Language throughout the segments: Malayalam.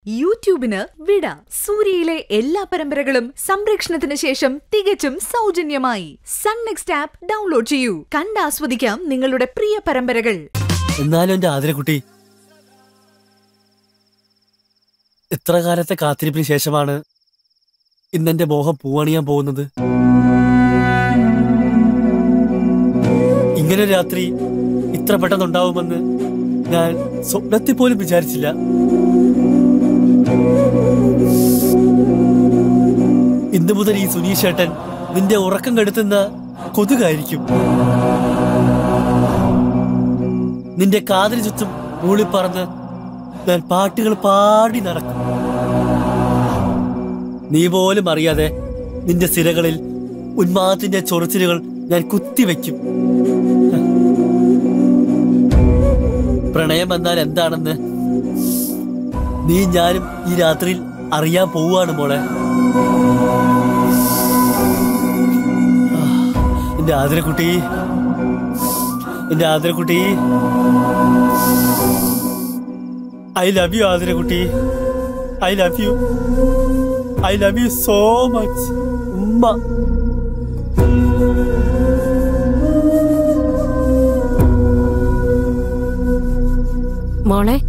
യൂട്യൂബിന് വിട സൂര്യയിലെ എല്ലാ പരമ്പരകളും സംരക്ഷണത്തിന് ശേഷം തികച്ചും സൗജന്യമായി സൺ നെക്സ്റ്റ് ആപ്പ് ഡൗൺലോഡ് ചെയ്യൂ കണ്ടാസ്വദിക്കാം നിങ്ങളുടെ പ്രിയ പരമ്പരകൾ എന്നാലും എന്റെ ആതിരക്കുട്ടി എത്ര കാലത്തെ കാത്തിരിപ്പിന് ശേഷമാണ് ഇന്നെന്റെ മോഹം പൂവണിയാൻ പോകുന്നത് ഇങ്ങനെ ഒരു രാത്രി ഇത്ര പെട്ടെന്നുണ്ടാവുമെന്ന് ഞാൻ സ്വപ്നത്തിൽ പോലും വിചാരിച്ചില്ല ഇന്നു മുതൽ ഈ സുനീഷ് ഏട്ടൻ നിന്റെ ഉറക്കം കെടുത്തുന്ന കൊതുകായിരിക്കും നിന്റെ കാതിന് ചുറ്റും മൂളിപ്പറന്ന് ഞാൻ പാട്ടുകൾ പാടി നടക്കും നീ പോലും അറിയാതെ നിന്റെ സിരകളിൽ ഉന്മാദത്തിന്റെ ചൊറിച്ചിലുകൾ ഞാൻ കുത്തിവെക്കും പ്രണയം എന്നാൽ എന്താണെന്ന് നീ ഞാനും ഈ രാത്രിയിൽ അറിയാൻ പോവുകയാണ് മോളെ ആ, എന്റെ ആതിരക്കുട്ടി എന്റെ ആതിരക്കുട്ടി ഐ ലവ് യു ആതിരക്കുട്ടി I love you I love you so much ഉമ്മ മോളെ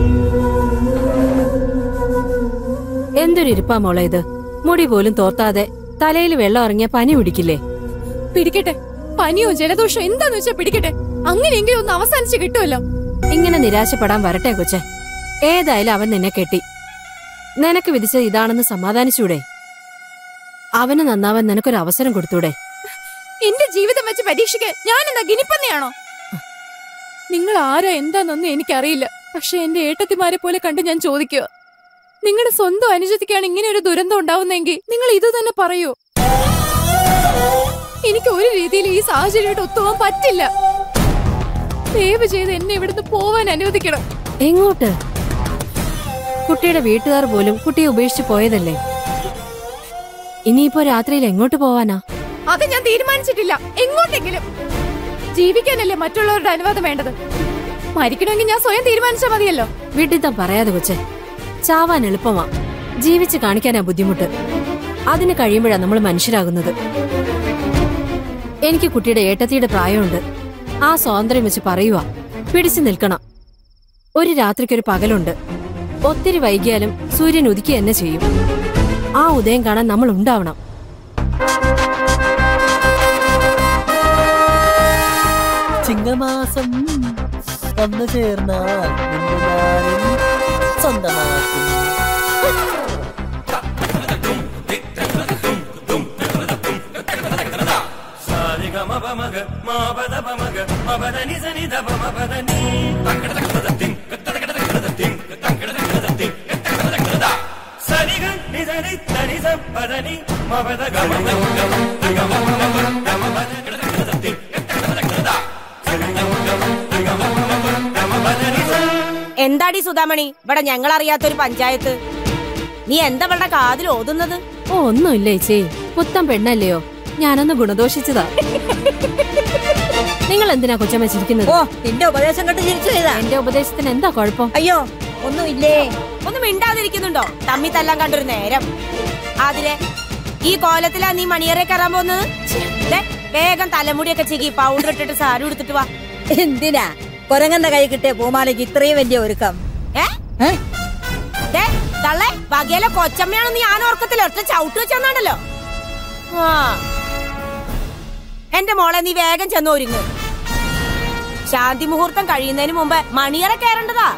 എന്തൊരു ഇരിപ്പാ മോളെ ഇത് മുടി പോലും തോർത്താതെ തലയിൽ വെള്ളം ഇറങ്ങിയ പനി പിടിക്കില്ലേ പിടിക്കട്ടെ പനിയോ ജലദോഷോ എന്താന്ന് വെച്ചാ പിടിക്കട്ടെ അങ്ങനെയെങ്കിലും ഒന്ന് അവസാനിച്ച് കിട്ടുമല്ലോ ഇങ്ങനെ നിരാശപ്പെടാൻ വരട്ടെ കൊച്ചെ ഏതായാലും അവൻ നിന്നെ കെട്ടി നിനക്ക് വിധിച്ചത് ഇതാണെന്ന് സമാധാനിച്ചൂടെ അവന് നന്നാവാൻ നിനക്കൊരു അവസരം കൊടുത്തൂടെ എന്റെ ജീവിതം വെച്ച് പരീക്ഷിക്കാൻ ഞാൻ എന്താ ഗിനിപ്പന്നയാണോ നിങ്ങൾ ആരാ എന്താന്നൊന്നും എനിക്കറിയില്ല പക്ഷെ എന്റെ ഏട്ടത്തിമാരെ പോലെ കണ്ട് ഞാൻ ചോദിക്കുക നിങ്ങളുടെ സ്വന്തം അനുജത്തിക്കാണ് ഇങ്ങനെ ഒരു ദുരന്തം ഉണ്ടാവുന്നെങ്കിൽ നിങ്ങൾ ഇത് തന്നെ പറയൂ എനിക്ക് ഒരു രീതിയിൽ ഈ സാഹചര്യമായിട്ട് ഒത്തുപോകാൻ പറ്റില്ല ദയവ് ചെയ്ത് എന്നെ ഇവിടുന്ന് പോവാൻ അനുവദിക്കണം എങ്ങോട്ട് കുട്ടിയുടെ വീട്ടുകാർ പോലും കുട്ടിയെ ഉപേക്ഷിച്ച് പോയതല്ലേ ഇനിയിപ്പോ രാത്രിയിൽ എങ്ങോട്ട് പോവാനാ അത് ഞാൻ തീരുമാനിച്ചിട്ടില്ല എങ്ങോട്ടെങ്കിലും ജീവിക്കാനല്ലേ മറ്റുള്ളവരുടെ അനുവാദം വേണ്ടത് മരിക്കണമെങ്കിൽ ഞാൻ സ്വയം തീരുമാനിച്ചാൽ മതിയല്ലോ വിഡിത്തം പറയാതെ കൊച്ചെ ചാവാൻ എളുപ്പമാ ജീവിച്ച് കാണിക്കാനാ ബുദ്ധിമുട്ട് അതിന് കഴിയുമ്പോഴാ നമ്മൾ മനുഷ്യരാകുന്നത് എനിക്ക് കുട്ടിയുടെ ഏട്ടത്തിയുടെ പ്രായമുണ്ട് ആ സ്വാതന്ത്ര്യം വെച്ച് പറയുക പിടിച്ചു നിൽക്കണം ഒരു രാത്രിക്കൊരു പകലുണ്ട് ഒത്തിരി വൈകിയാലും സൂര്യൻ ഉദിക്കുക തന്നെ ചെയ്യും ആ ഉദയം കാണാൻ നമ്മൾ ഉണ്ടാവണം ചിങ്ങമാസം വന്നു ചേർന്നാൽ നിന്നെ ഞാനും സ്വന്തമാക്കും എന്താടി സുധാമണി ഇവിടെ ഞങ്ങൾ അറിയാത്തൊരു പഞ്ചായത്ത് നീ എന്താ ഇവിടെ കാതിൽ ഓതുന്നത് ഓ ഒന്നുമില്ല ചേച്ചി പുത്തൻ പെണ്ണല്ലയോ ഞാനൊന്ന് ഗുണദോഷിച്ചതാ നിങ്ങൾ എന്തിനാ കൊച്ചമ്മ ചിരിക്കുന്നത് ഓ നിന്റെ ഉപദേശം കണ്ട് ചിരിച്ചു ചെയ്താ എന്റെ ഉപദേശത്തിന് എന്താ കുഴപ്പം അയ്യോ ഒന്നുമില്ലേ ഒന്നും മിണ്ടാതിരിക്കുന്നുണ്ടോ തമ്മി തല്ലാൻ കണ്ടൊരു നേരം അതിലെ ഈ കോലത്തിലാ നീ മണിയറെ കയറാൻ പോകുന്നത് ദേ, വേഗം തലമുടിയൊക്കെ ചിക്കി പൗഡർ ഇട്ടിട്ട് സാരി ഉടുത്തിട്ട് വാ എന്തിനാ കൊരങ്ങന്റെ കൈ കിട്ടിയ പൂമാലയ്ക്ക് ഇത്രയും വലിയ ഒരുക്കം ഏ ദേ, തള്ളേ വകയിലെ കൊച്ചമ്മയാണ് നീ ആന ഓർക്കത്തില്ല ഒറ്റ ചവിട്ട് വെച്ചെന്നാണല്ലോ ആ എന്റെ മോളെ നീ വേഗം ചെന്ന് ഒരുങ്ങ് ശാന്തി മുഹൂർത്തം കഴിയുന്നതിന് മുമ്പ് മണിയറ കയറേണ്ടതാ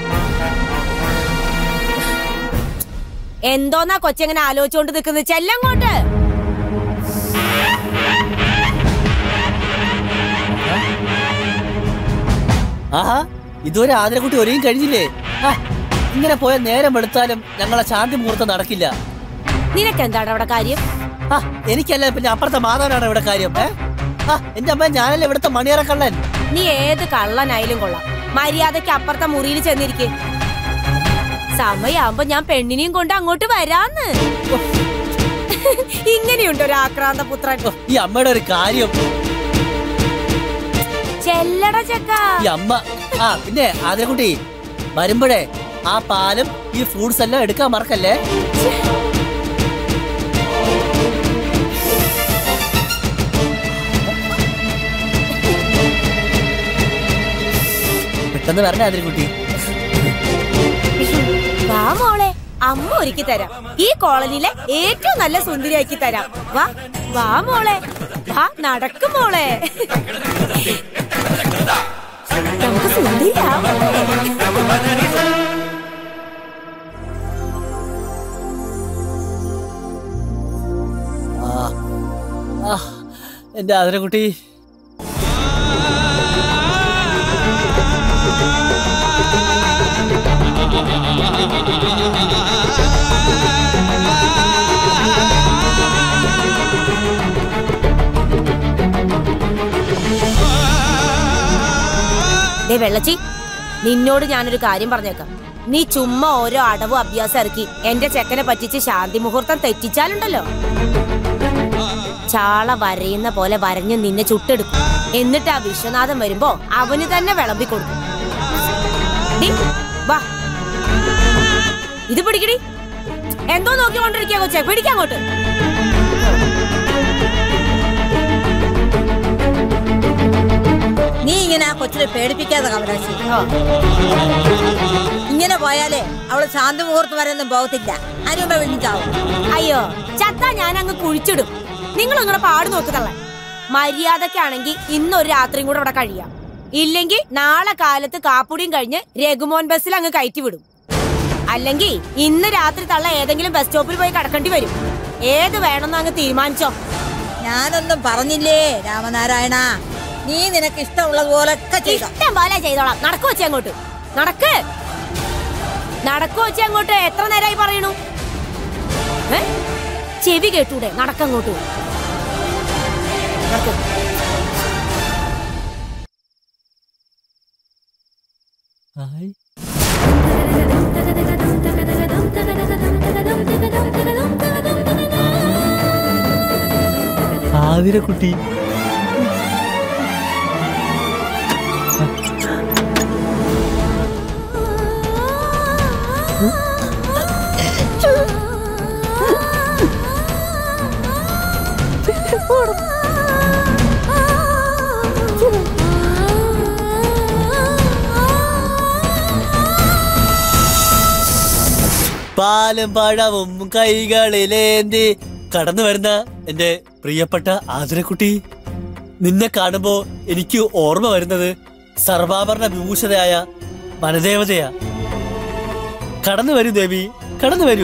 എന്തോന്നാ കൊച്ചെങ്ങനെ ആലോചിച്ചോണ്ട് നിൽക്കുന്നത് ചെല്ലങ്ങോട്ട് ആഹാ ഇതുവരെ ആതിരക്കുട്ടി ഒരുങ്ങി കഴിഞ്ഞില്ലേ ആ, ഇങ്ങനെ പോയ നേരം എടുത്താലും ഞങ്ങളെ ശാന്തി മുഹൂർത്തം നടക്കില്ല നിനക്ക് എന്താണ് അവിടെ കാര്യം ആ എനിക്കല്ല പിന്നെ അപ്പുറത്തെ മാധവനാണ് ഇവിടെ കാര്യം ഏ ആ എന്റെ അമ്മ ഞാനല്ലേ ഇവിടുത്തെ മണിയറ കള്ളൻ നീ ഏത് കള്ളനായാലും കൊള്ളാം മര്യാദയ്ക്ക് അപ്പുറത്തെ മുറിയിൽ ചെന്നിരിക്കെ സമയാവുമ്പോ ഞാൻ പെണ്ണിനെയും കൊണ്ട് അങ്ങോട്ട് വരാന്ന് ഇങ്ങനെയുണ്ട് ഒരു ആക്രാന്ത പുത്രൻ ഓ, ഈ അമ്മയുടെ ഒരു കാര്യം ചെല്ലട ചെക്ക ഈ അമ്മ ആ പിന്നെ ആതിരക്കുട്ടി വരുമ്പോഴേ ആ പാലും ഈ ഫ്രൂട്ട്സ് എല്ലാം എടുക്കാൻ മറക്കല്ലേ പെട്ടെന്ന് വരണേ അതിരിക്കുട്ടി വാ മോളെ അമ്മ ഒരുക്കി തരാം ഈ കോളനിയിലെ ഏറ്റവും നല്ല സുന്ദരിയാക്കി തരാം വാ വാ മോളെ വാ നടക്കും മോളെ നമുക്ക് സുന്ദരിയാവാം. ആ ആ, എന്റെ ആദരക്കുട്ടി ദേ വെള്ളച്ചി നിന്നോട് ഞാനൊരു കാര്യം പറഞ്ഞേക്കാം നീ ചുമ്മാ ഓരോ അടവും അഭ്യാസം ഇറക്കി എന്റെ ചെക്കനെ പറ്റിച്ച് ശാന്തി മുഹൂർത്തം തെറ്റിച്ചാലുണ്ടല്ലോ ചാള വരയുന്ന പോലെ വരഞ്ഞ് നിന്നെ ചുട്ടെടുക്കും എന്നിട്ട് ആ വിശ്വനാഥൻ വരുമ്പോ അവന് തന്നെ വിളമ്പി കൊടുക്കും ഡി, വാ ഇത് പിടിക്കടി എന്തോ നോക്കിക്കൊണ്ടിരിക്കുക കൊച്ചെ പിടിക്കങ്ങോട്ട് നീ ഇങ്ങനെ ആ കൊച്ചിനെ പേടിപ്പിക്കാതെ കമലാശി ഇങ്ങനെ പോയാലേ അവള് ശാന്തി മുഹൂർത്തം വരെ ഒന്നും പോകത്തില്ല അതിനുമ്പോ വിളിച്ചാവും അയ്യോ ചത്താ ഞാൻ അങ്ങ് കുഴിച്ചിടും നിങ്ങൾ നിങ്ങളുടെ പാട് നോക്കുതള്ള മര്യാദക്കാണെങ്കിൽ ഇന്നൊരു രാത്രിയും കൂടെ ഇവിടെ കഴിയാം ഇല്ലെങ്കിൽ നാളെ കാലത്ത് കാപ്പുടിയും കഴിഞ്ഞ് രഘുമോൻ ബസ്സിൽ അങ്ങ് കയറ്റി വിടും അല്ലെങ്കിൽ ഇന്ന് രാത്രി തള്ള ഏതെങ്കിലും ബസ് സ്റ്റോപ്പിൽ പോയി കിടക്കേണ്ടി വരും ഏത് വേണമെന്ന് അങ്ങ് തീരുമാനിച്ചോ ഞാനൊന്നും പറഞ്ഞില്ലേ രാമനാരായണ നീ നിനക്ക് ഇഷ്ടമുള്ളതുപോലൊക്കെ ചെയ്തോ ഇഷ്ടം പോലെ ചെയ്തോളാം നടക്കു വെച്ചേ അങ്ങോട്ട് നടക്ക് നടക്കു വെച്ചേ അങ്ങോട്ട് എത്ര നേരമായി പറയണു ഏ? ചെവി കേട്ടൂടെ നടക്കങ്ങോട്ട് നടക്ക്. ഹായ് ആതിരക്കുട്ടി പാലും പഴവും കൈകളിലേന്തി കടന്നു വരുന്ന എന്റെ പ്രിയപ്പെട്ട ആതിരക്കുട്ടി നിന്നെ കാണുമ്പോ എനിക്ക് ഓർമ്മ വരുന്നത് സർവാഭരണ വിഭൂഷതയായ വനദേവതയാ കടന്നു വരൂ ദേവി കടന്നു വരൂ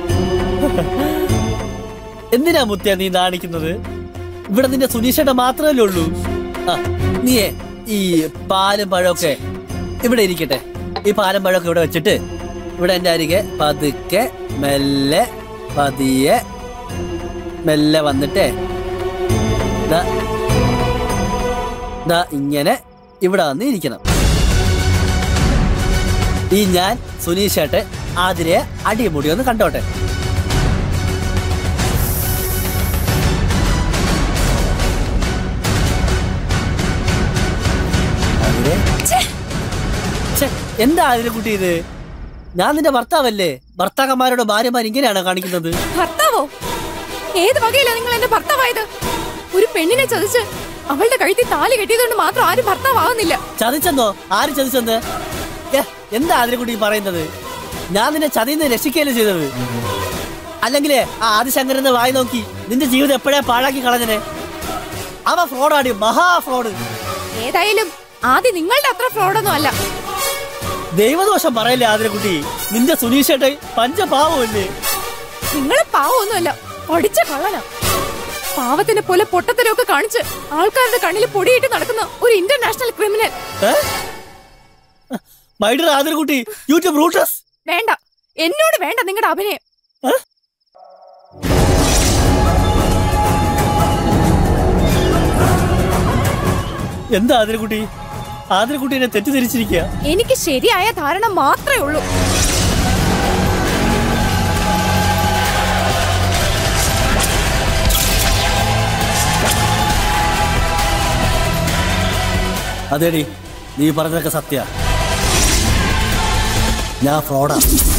എന്തിനാ മുത്യ നീ നാണിക്കുന്നത് ഇവിടെ നിന്റെ സുനീഷേട്ട മാത്രമല്ലേ ഉള്ളൂ ആ നീയേ ഈ പാലും പഴമൊക്കെ ഇവിടെ ഇരിക്കട്ടെ ഈ പാലും പഴമൊക്കെ ഇവിടെ വെച്ചിട്ട് ഇവിടെ എന്റെ അരികെ പതുക്കെ മെല്ലെ പതിയെ മെല്ലെ വന്നിട്ടേ ദാ ദാ ഇങ്ങനെ ഇവിടെ വന്ന് ഇരിക്കണം ഈ ഞാൻ സുനീഷേട്ടെ ആതിരയെ അടിമുടി ഒന്ന് കണ്ടോട്ടെ ആതിരേ? ഛെ, എന്താ ആതിര കുട്ടി ഇത് ഞാൻ നിന്റെ ഭർത്താവല്ലേ ഭർത്താക്കന്മാരോട് ഭാര്യമാർ ഇങ്ങനെയാണോ കാണിക്കുന്നത് ഭർത്താവോ ഏത് വകയിലാ നിങ്ങൾ എന്റെ ഭർത്താവായത് ഒരു പെണ്ണിനെ ചതിച്ച് അവളുടെ കഴുത്തിൽ താലി കെട്ടിയതുകൊണ്ട് മാത്രം ആരും ഭർത്താവാകുന്നില്ല ചതിച്ചെന്നോ ആര് ചതിച്ചെന്ന് ഏ, എന്താ ആതിരക്കുട്ടി ഈ പറയുന്നത് ഞാൻ നിന്നെ ചതിന്ന് രക്ഷിക്കുകയല്ലേ ചെയ്തത് അല്ലെങ്കിലേ ആ ആദിശങ്കരന്റെ വായി നോക്കി നിന്റെ ജീവിതം എപ്പോഴാ പാഴാക്കി കളഞ്ഞനെ അവ ഫ്രോഡാടി മഹാ ഫ്രോഡ് ഏതായാലും ആദ്യം നിങ്ങളുടെ അത്ര ഫ്രോഡൊന്നും അല്ല ദൈവദോഷം പറയല്ലേ ആതിരക്കുട്ടി നിന്റെ സുനീഷേട്ടെ പഞ്ചപാവമല്ലേ നിങ്ങൾ പാവമൊന്നുമല്ല പഠിച്ച കള്ളനാ പാവത്തിനെ പോലെ പൊട്ടത്തരമൊക്കെ കാണിച്ച് ആൾക്കാരുടെ കണ്ണിൽ പൊടിയിട്ട് നടക്കുന്ന ഒരു ഇന്റർനാഷണൽ ക്രിമിനൽ മൈഡർ ആതിരക്കുട്ടി യൂട്യൂബ് റൂട്ടസ് വേണ്ട എന്നോട് വേണ്ട നിങ്ങളുടെ അഭിനയം എന്താ ആതിരക്കുട്ടി ആതിരക്കുട്ടി എന്നെ തെറ്റിദ്ധരിച്ചിരിക്കുക എനിക്ക് ശരിയായ ധാരണ മാത്രമേ ഉള്ളൂ അതേടി നീ പറഞ്ഞതൊക്കെ സത്യ ഞാൻ ഫ്രോഡാ